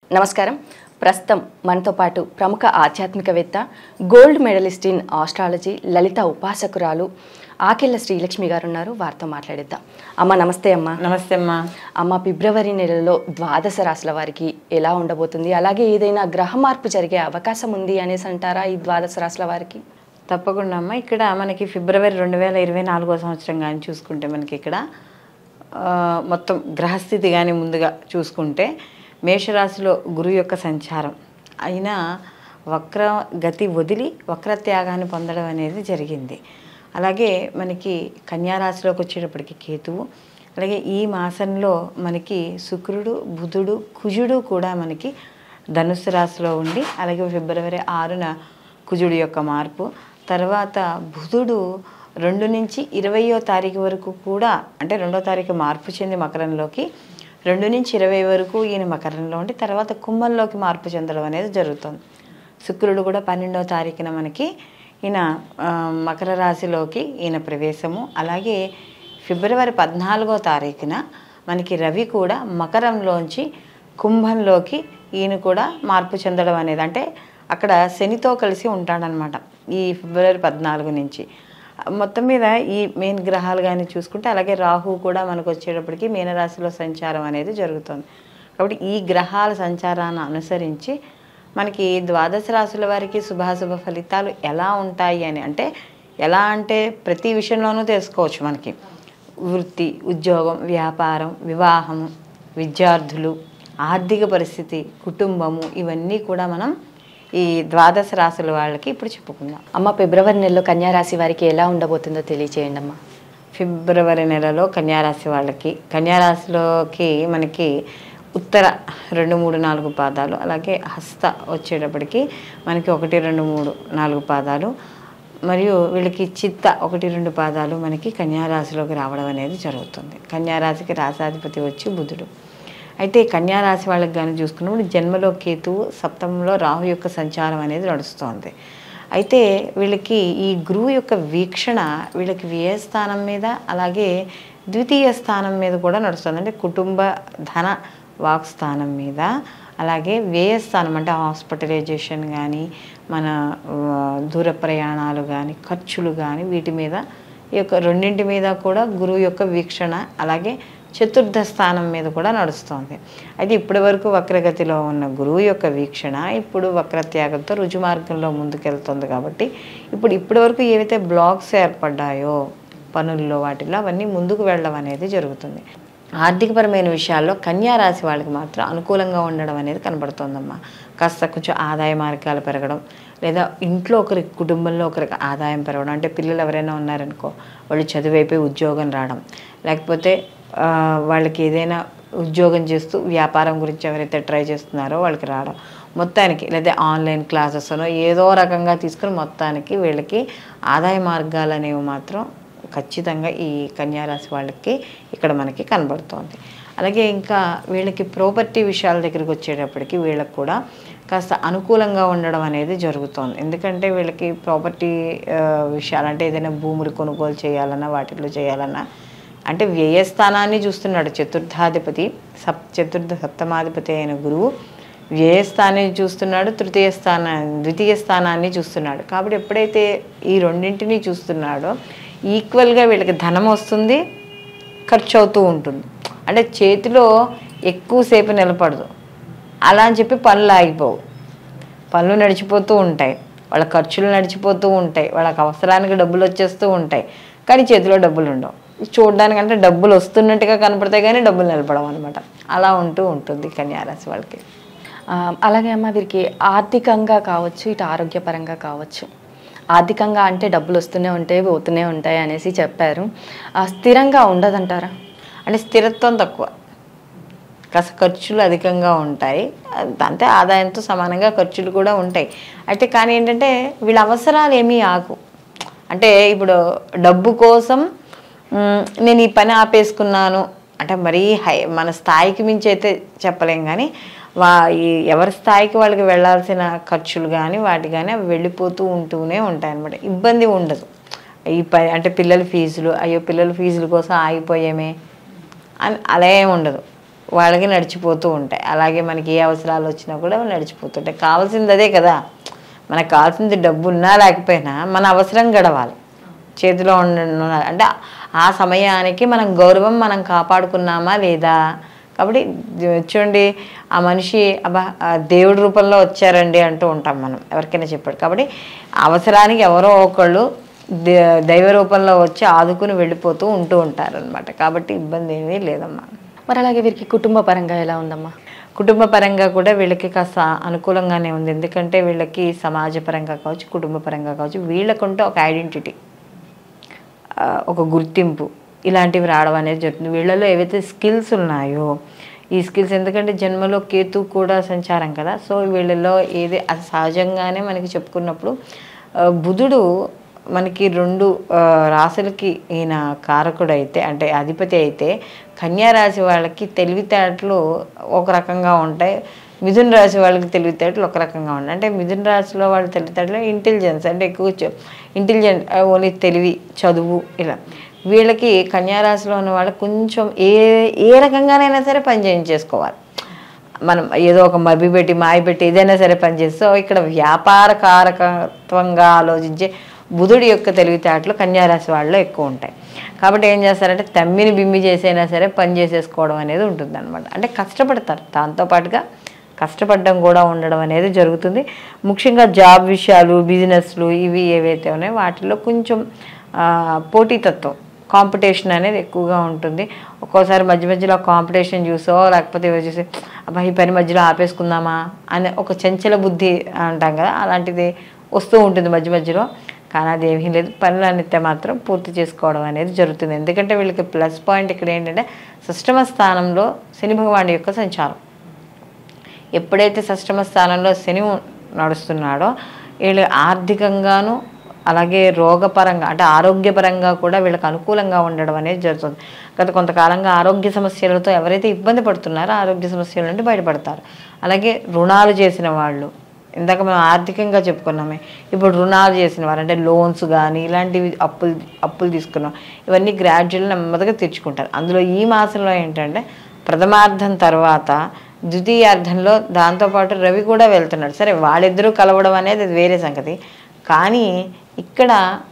నమస్కారం ప్రస్తుతం మనతో పాటు ప్రముఖ ఆధ్యాత్మికవేత్త gold medalist in astrology Lalitha ఉపాసకురాలు ఆకెళ్ళ శ్రీలక్ష్మి గారు ఉన్నారు వారితో మాట్లాడిద్దాం అమ్మ నమస్తే అమ్మ నమస్తే అమ్మా అమ్మ ఫిబ్రవరి నెలలో ద్వాదశ రాశుల వారికి ఎలా ఉండబోతుంది అలాగే ఏదైనా గ్రహ మార్పు జరిగే అవకాశం ఉంది అనేసి అంటారా ఈ ద్వాదశ రాశుల వారికి తప్పకుండా అమ్మ ఇక్కడ మనకి ఫిబ్రవరి రెండు వేల ఇరవై నాలుగో సంవత్సరం కానీ చూసుకుంటే మనకి ఇక్కడ ఆ, మొత్తం గ్రహస్థితి కానీ ముందుగా చూసుకుంటే మేషరాశిలో గురువు యొక్క సంచారం అయినా వక్ర గతి వదిలి వక్ర త్యాగాన్ని పొందడం అనేది జరిగింది అలాగే మనకి కన్యారాశిలోకి వచ్చేటప్పటికి కేతువు అలాగే ఈ మాసంలో మనకి శుక్రుడు బుధుడు కుజుడు కూడా మనకి ధనుస్సు రాశిలో ఉండి అలాగే ఫిబ్రవరి ఆరున కుజుడు యొక్క మార్పు తర్వాత బుధుడు రెండు నుంచి ఇరవయో తారీఖు వరకు కూడా అంటే రెండో తారీఖు మార్పు చెంది మకరంలోకి రెండు నుంచి ఇరవై వరకు ఈయన మకరంలో ఉండి తర్వాత కుంభంలోకి మార్పు చెందడం అనేది జరుగుతుంది శుక్రుడు కూడా పన్నెండవ తారీఖున మనకి ఈయన ఆ, మకర రాశిలోకి ఈయన ప్రవేశము అలాగే ఫిబ్రవరి పద్నాలుగో తారీఖున మనకి రవి కూడా మకరంలోంచి కుంభంలోకి ఈయన కూడా మార్పు చెందడం అనేది అంటే అక్కడ శనితో కలిసి ఉంటాడనమాట ఈ ఫిబ్రవరి పద్నాలుగు నుంచి మొత్తం మీద ఈ మెయిన్ గ్రహాలు కానీ చూసుకుంటే అలాగే రాహు కూడా మనకు వచ్చేటప్పటికి మీనరాశిలో సంచారం అనేది జరుగుతుంది కాబట్టి ఈ గ్రహాల సంచారాన్ని అనుసరించి మనకి ద్వాదశ రాశుల వారికి శుభాశుభ ఫలితాలు ఎలా ఉంటాయి అని అంటే ఎలా అంటే ప్రతి విషయంలోనూ తెలుసుకోవచ్చు మనకి వృత్తి ఉద్యోగం వ్యాపారం వివాహము విద్యార్థులు ఆర్థిక పరిస్థితి కుటుంబము ఇవన్నీ కూడా మనం ఈ ద్వాదశ రాశుల వాళ్ళకి ఇప్పుడు చెప్పుకుందాం అమ్మ ఫిబ్రవరి నెలలో కన్యా రాశి వారికి ఎలా ఉండబోతుందో తెలియచేయండి అమ్మా ఫిబ్రవరి నెలలో కన్యారాశి వాళ్ళకి కన్యారాశిలోకి మనకి ఉత్తర రెండు మూడు నాలుగు పాదాలు అలాగే హస్త వచ్చేటప్పటికి మనకి ఒకటి రెండు మూడు నాలుగు పాదాలు మరియు వీళ్ళకి చిత్త ఒకటి రెండు పాదాలు మనకి కన్యారాశిలోకి రావడం అనేది జరుగుతుంది కన్యారాశికి రాశాధిపతి వచ్చి బుధుడు అయితే కన్యారాశి వాళ్ళకి కానీ చూసుకున్నప్పుడు జన్మలో కేతువు సప్తమంలో రాహు యొక్క సంచారం అనేది నడుస్తోంది అయితే వీళ్ళకి ఈ గురువు యొక్క వీక్షణ వీళ్ళకి వ్యయ స్థానం మీద అలాగే ద్వితీయ స్థానం మీద కూడా నడుస్తుంది అంటే కుటుంబ ధన వాక్ స్థానం మీద అలాగే వ్యయ స్థానం అంటే హాస్పిటలైజేషన్ కానీ మన ఆ, దూర ప్రయాణాలు కానీ ఖర్చులు కానీ వీటి మీద ఈ యొక్క రెండింటి మీద కూడా గురువు యొక్క వీక్షణ అలాగే చతుర్థ స్థానం మీద కూడా నడుస్తోంది అయితే ఇప్పటి వరకు వక్రగతిలో ఉన్న గురువు యొక్క వీక్షణ ఇప్పుడు వక్రత్యాగంతో రుజు మార్గంలో ముందుకెళ్తుంది కాబట్టి ఇప్పుడు ఇప్పటి వరకు ఏవైతే బ్లాక్స్ ఏర్పడ్డాయో పనుల్లో వాటిల్లో అవన్నీ ముందుకు వెళ్ళడం అనేది జరుగుతుంది ఆర్థికపరమైన విషయాల్లో కన్యా రాశి వాళ్ళకి మాత్రం అనుకూలంగా ఉండడం అనేది కనబడుతోందమ్మా కాస్త కొంచెం ఆదాయ మార్గాలు పెరగడం లేదా ఇంట్లో ఒకరికి కుటుంబంలో ఒకరికి ఆదాయం పెరగడం అంటే పిల్లలు ఎవరైనా ఉన్నారనుకో వాళ్ళు చదివైపోయి ఉద్యోగం రావడం లేకపోతే ఆ, వాళ్ళకి ఏదైనా ఉద్యోగం చేస్తూ వ్యాపారం గురించి ఎవరైతే ట్రై చేస్తున్నారో వాళ్ళకి రావడం మొత్తానికి లేదా ఆన్లైన్ క్లాసెస్ అనో ఏదో రకంగా తీసుకుని మొత్తానికి వీళ్ళకి ఆదాయ మార్గాలు అనేవి మాత్రం ఖచ్చితంగా ఈ కన్యారాశి వాళ్ళకి ఇక్కడ మనకి కనబడుతోంది అలాగే ఇంకా వీళ్ళకి ప్రాపర్టీ విషయాల దగ్గరికి వచ్చేటప్పటికి వీళ్ళకి కూడా కాస్త అనుకూలంగా ఉండడం అనేది జరుగుతోంది ఎందుకంటే వీళ్ళకి ప్రాపర్టీ విషయాలు అంటే ఏదైనా భూములు కొనుగోలు చేయాలన్నా వాటిల్లో చేయాలన్నా అంటే వ్యయస్థానాన్ని చూస్తున్నాడు చతుర్థాధిపతి సప్ చతుర్థ సప్తమాధిపతి అయిన గురువు వ్యయస్థానాన్ని చూస్తున్నాడు తృతీయ స్థానా ద్వితీయ స్థానాన్ని చూస్తున్నాడు కాబట్టి ఎప్పుడైతే ఈ రెండింటిని చూస్తున్నాడో ఈక్వల్గా వీళ్ళకి ధనం వస్తుంది ఖర్చు అవుతూ ఉంటుంది అంటే చేతిలో ఎక్కువసేపు నిలబడదు అలా అని చెప్పి పనులు ఆగిపోవు పనులు నడిచిపోతూ ఉంటాయి వాళ్ళ ఖర్చులు నడిచిపోతూ ఉంటాయి వాళ్ళకి అవసరానికి డబ్బులు వచ్చేస్తూ ఉంటాయి కానీ చేతిలో డబ్బులు ఉండవు చూడడానికంటే డబ్బులు వస్తున్నట్టుగా కనపడతాయి కానీ డబ్బులు నిలబడవు అనమాట అలా ఉంటూ ఉంటుంది కన్యారాశి వాళ్ళకి ఆ, అలాగే అమ్మ వీరికి ఆర్థికంగా కావచ్చు ఇటు ఆరోగ్యపరంగా కావచ్చు ఆర్థికంగా అంటే డబ్బులు వస్తూనే ఉంటాయి పోతూనే ఉంటాయి అనేసి చెప్పారు ఆ, స్థిరంగా ఉండదంటారా అంటే స్థిరత్వం తక్కువ కాస్త ఖర్చులు అధికంగా ఉంటాయి అంతే ఆదాయంతో సమానంగా ఖర్చులు కూడా ఉంటాయి అయితే కానీ ఏంటంటే వీళ్ళ అవసరాలు ఏమీ ఆగు అంటే ఇప్పుడు డబ్బు కోసం మ్, నేను ఈ పని ఆపేసుకున్నాను అంటే మరీ హై మన స్థాయికి మించి అయితే చెప్పలేం కానీ వా ఈ ఎవరి స్థాయికి వాళ్ళకి వెళ్ళాల్సిన ఖర్చులు కానీ వాటి కానీ అవి వెళ్ళిపోతూ ఉంటూనే ఉంటాయి అనమాట ఇబ్బంది ఉండదు ఈ పని అంటే పిల్లల ఫీజులు అయ్యో పిల్లల ఫీజుల కోసం ఆగిపోయామే అని అలా ఏం ఉండదు వాళ్ళకి నడిచిపోతూ ఉంటాయి అలాగే మనకి ఏ అవసరాలు వచ్చినా కూడా నడిచిపోతుంటాయి కావాల్సింది అదే కదా మనకు కావాల్సింది డబ్బు ఉన్నా లేకపోయినా మన అవసరం గడవాలి చేతిలో ఉన్న అంటే ఆ సమయానికి మనం గౌరవం మనం కాపాడుకున్నామా లేదా కాబట్టి ది- చూడండి ఆ మనిషి అబ్బా ఆ దేవుడి రూపంలో వచ్చారండి అంటూ ఉంటాం మనం ఎవరికైనా చెప్పాడు కాబట్టి అవసరానికి ఎవరో ఒకళ్ళు దే- దైవ రూపంలో వచ్చి ఆదుకుని వెళ్ళిపోతూ ఉంటూ ఉంటారు అనమాట కాబట్టి ఇబ్బంది ఏమీ లేదమ్మా మరి అలాగే వీరికి కుటుంబ పరంగా ఎలా ఉందమ్మా కుటుంబ పరంగా కూడా వీళ్ళకి కాస్త అనుకూలంగానే ఉంది ఎందుకంటే వీళ్ళకి సమాజ పరంగా కావచ్చు కుటుంబ పరంగా కావచ్చు వీళ్ళకుంటే ఒక ఐడెంటిటీ ఆ, ఒక గుర్తింపు ఇలాంటివి రావడం అనేది జరుగుతుంది వీళ్ళలో ఏవైతే స్కిల్స్ ఉన్నాయో ఈ స్కిల్స్ ఎందుకంటే జన్మలో కేతు కూడా సంచారం కదా సో వీళ్ళలో ఏది అది సహజంగానే మనకి చెప్పుకున్నప్పుడు ఆ, బుధుడు మనకి రెండు ఆ, రాశులకి ఈయన కారకుడు అయితే అంటే అధిపతి అయితే కన్యా రాశి వాళ్ళకి తెలివితేటలు ఒక రకంగా ఉంటాయి మిథున రాశి వాళ్ళకి తెలివితేటలు ఒక రకంగా ఉంటాయి అంటే మిథున రాశిలో వాళ్ళ తెలివితేటలు ఇంటెలిజెన్స్ అంటే ఎక్కువ ఇంటెలిజెంట్ ఓన్లీ తెలివి చదువు ఇలా వీళ్ళకి కన్యా రాశిలో ఉన్న వాళ్ళకి కొంచెం ఏ ఏ రకంగానైనా సరే పని చేయించేసుకోవాలి మనం ఏదో ఒక మభి పెట్టి మాయ పెట్టి ఏదైనా సరే పనిచేస్తే సో ఇక్కడ వ్యాపార కారకత్వంగా ఆలోచించే బుధుడి యొక్క తెలివితేటలు కన్యారాశి వాళ్ళలో ఎక్కువ ఉంటాయి కాబట్టి ఏం చేస్తారంటే తమ్మిని బిమ్మి చేసైనా సరే పని చేసేసుకోవడం అనేది ఉంటుంది అంటే కష్టపడతారు దాంతోపాటుగా కష్టపడడం కూడా ఉండడం అనేది జరుగుతుంది ముఖ్యంగా జాబ్ విషయాలు బిజినెస్లు ఇవి ఏవైతే ఉన్నాయో వాటిలో కొంచెం ఆ, పోటీతత్వం కాంపిటీషన్ అనేది ఎక్కువగా ఉంటుంది ఒక్కోసారి మధ్య మధ్యలో కాంపిటీషన్ చూసో లేకపోతే ఇవి చూసి అబ్బా ఈ పని మధ్యలో ఆపేసుకుందామా అనే ఒక చంచల బుద్ధి అంటాం కదా అలాంటిది వస్తూ ఉంటుంది మధ్య మధ్యలో కానీ అది ఏమీ లేదు పనులు అనితే మాత్రం పూర్తి చేసుకోవడం అనేది జరుగుతుంది ఎందుకంటే వీళ్ళకి ప్లస్ పాయింట్ ఇక్కడ ఏంటంటే సష్టమ స్థానంలో శని భగవాన్ యొక్క సంచారం ఎప్పుడైతే షష్టమ స్థానంలో శని నడుస్తున్నాడో వీళ్ళు ఆర్థికంగాను అలాగే రోగపరంగా అంటే ఆరోగ్యపరంగా కూడా వీళ్ళకి అనుకూలంగా ఉండడం అనేది జరుగుతుంది గత కొంతకాలంగా ఆరోగ్య సమస్యలతో ఎవరైతే ఇబ్బంది పడుతున్నారో ఆరోగ్య సమస్యల నుండి బయటపడతారు అలాగే రుణాలు చేసిన వాళ్ళు ఇందాక మనం ఆర్థికంగా చెప్పుకున్నామే ఇప్పుడు రుణాలు చేసిన వారు అంటే లోన్స్ కానీ ఇలాంటివి అప్పులు అప్పులు తీసుకున్నాం ఇవన్నీ గ్రాడ్యువల్ నెమ్మదిగా తెచ్చుకుంటారు అందులో ఈ మాసంలో ఏంటంటే ప్రథమార్థం తర్వాత ద్వితీయార్థంలో దాంతోపాటు రవి కూడా వెళ్తున్నాడు సరే వాళ్ళిద్దరూ కలవడం అనేది అది వేరే సంగతి కానీ ఇక్కడ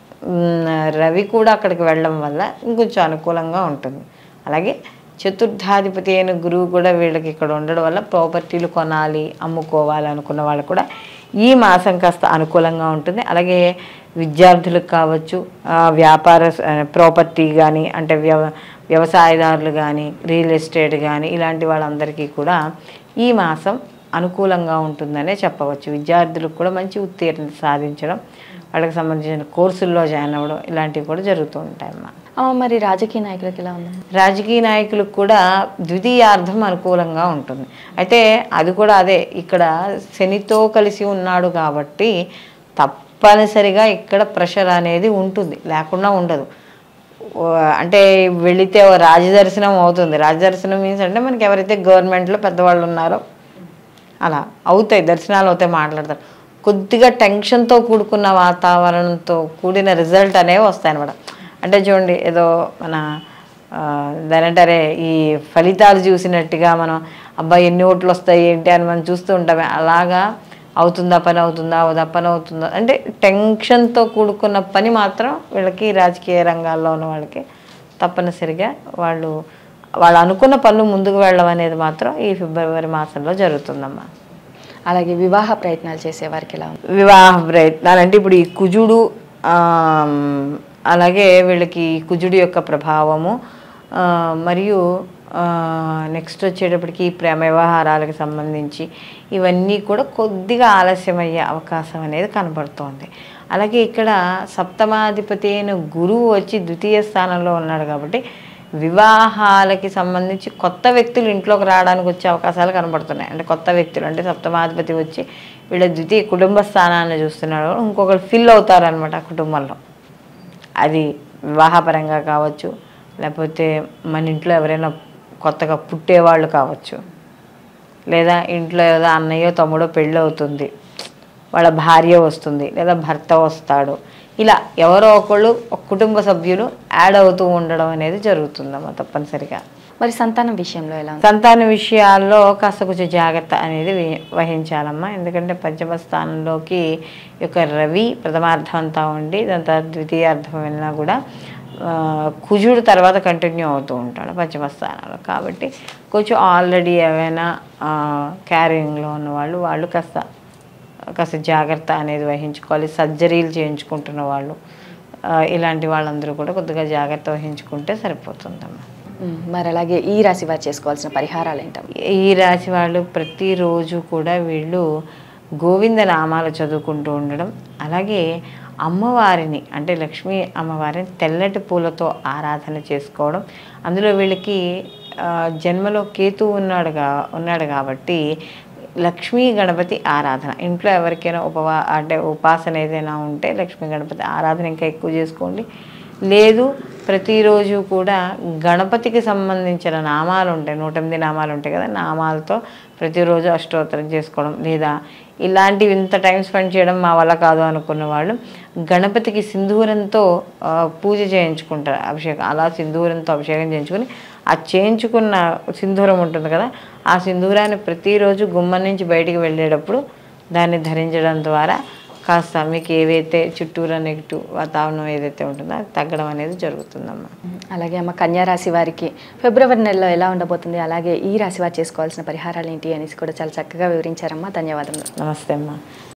మ్, రవి కూడా అక్కడికి వెళ్ళడం వల్ల ఇంకొంచెం అనుకూలంగా ఉంటుంది అలాగే చతుర్థాధిపతి అయిన గురువు కూడా వీళ్ళకి ఇక్కడ ఉండడం వల్ల ప్రాపర్టీలు కొనాలి అమ్ముకోవాలి అనుకున్న వాళ్ళు కూడా ఈ మాసం కాస్త అనుకూలంగా ఉంటుంది అలాగే విద్యార్థులకు కావచ్చు ఆ, వ్యాపార ప్రాపర్టీ కానీ అంటే వ్యవ వ్యవసాయదారులు కానీ రియల్ ఎస్టేట్ కానీ ఇలాంటి వాళ్ళందరికీ కూడా ఈ మాసం అనుకూలంగా ఉంటుందనే చెప్పవచ్చు విద్యార్థులకు కూడా మంచి ఉత్తీర్ణత సాధించడం వాళ్ళకి సంబంధించిన కోర్సుల్లో జాయిన్ అవ్వడం ఇలాంటివి కూడా జరుగుతూ ఉంటాయమ్మా అమ్మ మరి రాజకీయ నాయకులకు ఎలా ఉందమ్మా రాజకీయ నాయకులకు కూడా ద్వితీయార్థం అనుకూలంగా ఉంటుంది అయితే అది కూడా అదే ఇక్కడ శనితో కలిసి ఉన్నాడు కాబట్టి తప్పనిసరిగా ఇక్కడ ప్రెషర్ అనేది ఉంటుంది లేకుండా ఉండదు ఓ, అంటే వెళితే ఓ రాజదర్శనం అవుతుంది రాజదర్శనం మీన్స్ అంటే మనకి ఎవరైతే గవర్నమెంట్లో పెద్దవాళ్ళు ఉన్నారో అలా అవుతాయి దర్శనాలు అవుతాయి మాట్లాడతారు కొద్దిగా టెన్షన్తో కూడుకున్న వాతావరణంతో కూడిన రిజల్ట్ అనేవి వస్తాయి అనమాట అంటే చూడండి ఏదో మన ఆ, దానంటారే ఈ ఫలితాలు చూసినట్టుగా మనం అబ్బాయి ఎన్ని ఓట్లు వస్తాయి ఏంటి అని మనం చూస్తూ ఉంటామే అలాగా అవుతుందా పని అవుతుందా అవుదా పని అవుతుందా అంటే టెన్షన్తో కూడుకున్న పని మాత్రం వీళ్ళకి రాజకీయ రంగాల్లో ఉన్న వాళ్ళకి తప్పనిసరిగా వాళ్ళు వాళ్ళు అనుకున్న పనులు ముందుకు వెళ్ళడం అనేది మాత్రం ఈ ఫిబ్రవరి మాసంలో జరుగుతుందమ్మా అలాగే వివాహ ప్రయత్నాలు చేసే వారికి ఎలా ఉంది వివాహ ప్రయత్నాలు అంటే ఇప్పుడు ఈ కుజుడు ఆమ్, అలాగే వీళ్ళకి ఈ కుజుడు యొక్క ప్రభావము ఆ, మరియు నెక్స్ట్ వచ్చేటప్పటికి ఈ ప్రేమ వ్యవహారాలకు సంబంధించి ఇవన్నీ కూడా కొద్దిగా ఆలస్యమయ్యే అవకాశం అనేది కనబడుతోంది అలాగే ఇక్కడ సప్తమాధిపతి అయిన గురువు వచ్చి ద్వితీయ స్థానంలో ఉన్నాడు కాబట్టి వివాహాలకి సంబంధించి కొత్త వ్యక్తులు ఇంట్లోకి రావడానికి వచ్చే అవకాశాలు కనబడుతున్నాయి అంటే కొత్త వ్యక్తులు అంటే సప్తమాధిపతి వచ్చి వీళ్ళ ద్వితీయ కుటుంబ స్థానాన్ని చూస్తున్నాడు ఇంకొకరు ఫిల్ అవుతారనమాట ఆ కుటుంబంలో అది వివాహపరంగా కావచ్చు లేకపోతే మన ఇంట్లో ఎవరైనా కొత్తగా పుట్టేవాళ్ళు కావచ్చు లేదా ఇంట్లో ఏదో అన్నయ్యో తమ్ముడో పెళ్ళి అవుతుంది వాళ్ళ భార్య వస్తుంది లేదా భర్త వస్తాడు ఇలా ఎవరో ఒకళ్ళు ఒక కుటుంబ సభ్యులు యాడ్ అవుతూ ఉండడం అనేది జరుగుతుందమ్మా తప్పనిసరిగా మరి సంతానం విషయంలో ఎలా ఉంది సంతాన విషయాల్లో కాస్త కొంచెం జాగ్రత్త అనేది వి- వహించాలమ్మా ఎందుకంటే పంచమ స్థానంలోకి ఈ యొక్క రవి ప్రథమార్థం అంతా ఉండి దాని తర్వాత ద్వితీయార్థం వెళ్ళినా కూడా ఆ, కుజుడు తర్వాత కంటిన్యూ అవుతూ ఉంటాడు పంచమ స్థానంలో కాబట్టి కొంచెం ఆల్రెడీ ఏమైనా క్యారింగ్లో ఉన్న వాళ్ళు వాళ్ళు కాస్త కాస్త జాగ్రత్త అనేది వహించుకోవాలి సర్జరీలు చేయించుకుంటున్న వాళ్ళు ఆ, ఇలాంటి వాళ్ళందరూ కూడా కొద్దిగా జాగ్రత్త వహించుకుంటే సరిపోతుందమ్మా ఉమ్, మరి అలాగే ఈ రాశి వారు చేసుకోవాల్సిన పరిహారాలు ఏంటమ్మా ఈ రాశి వాళ్ళు ప్రతిరోజు కూడా వీళ్ళు గోవింద నామాలు చదువుకుంటూ ఉండడం అలాగే అమ్మవారిని అంటే లక్ష్మీ అమ్మవారిని తెల్లటి పూలతో ఆరాధన చేసుకోవడం అందులో వీళ్ళకి ఆ, జన్మలో కేతు ఉన్నాడుగా ఉన్నాడు కాబట్టి లక్ష్మీ గణపతి ఆరాధన ఇంట్లో ఎవరికైనా ఉపవా అంటే ఉపాసన ఏదైనా ఉంటే లక్ష్మీ గణపతి ఆరాధన ఇంకా ఎక్కువ చేసుకోండి లేదు ప్రతిరోజు కూడా గణపతికి సంబంధించిన నామాలు ఉంటాయి నూట ఎనిమిది నామాలు ఉంటాయి కదా నామాలతో ప్రతిరోజు అష్టోత్తరం చేసుకోవడం లేదా ఇలాంటివి ఇంత టైం స్పెండ్ చేయడం మా వల్ల కాదు అనుకున్న వాళ్ళు గణపతికి సింధూరంతో ఆ, పూజ చేయించుకుంటారు అభిషేకం అలా సింధూరంతో అభిషేకం చేయించుకుని ఆ చేయించుకున్న సింధూరం ఉంటుంది కదా ఆ సింధూరాన్ని ప్రతిరోజు గుమ్మం నుంచి బయటికి వెళ్ళేటప్పుడు దాన్ని ధరించడం ద్వారా కాస్త మీకు ఏవైతే చుట్టూరా నెగిటివ్ వాతావరణం ఏదైతే ఉంటుందో అది తగ్గడం అనేది జరుగుతుందమ్మా ఉమ్, అలాగే అమ్మ కన్యా రాశి వారికి ఫిబ్రవరి నెలలో ఎలా ఉండబోతుంది అలాగే ఈ రాశి వారు చేసుకోవాల్సిన పరిహారాలు ఏంటి అనేసి కూడా చాలా చక్కగా వివరించారమ్మా ధన్యవాదములు నమస్తే అమ్మా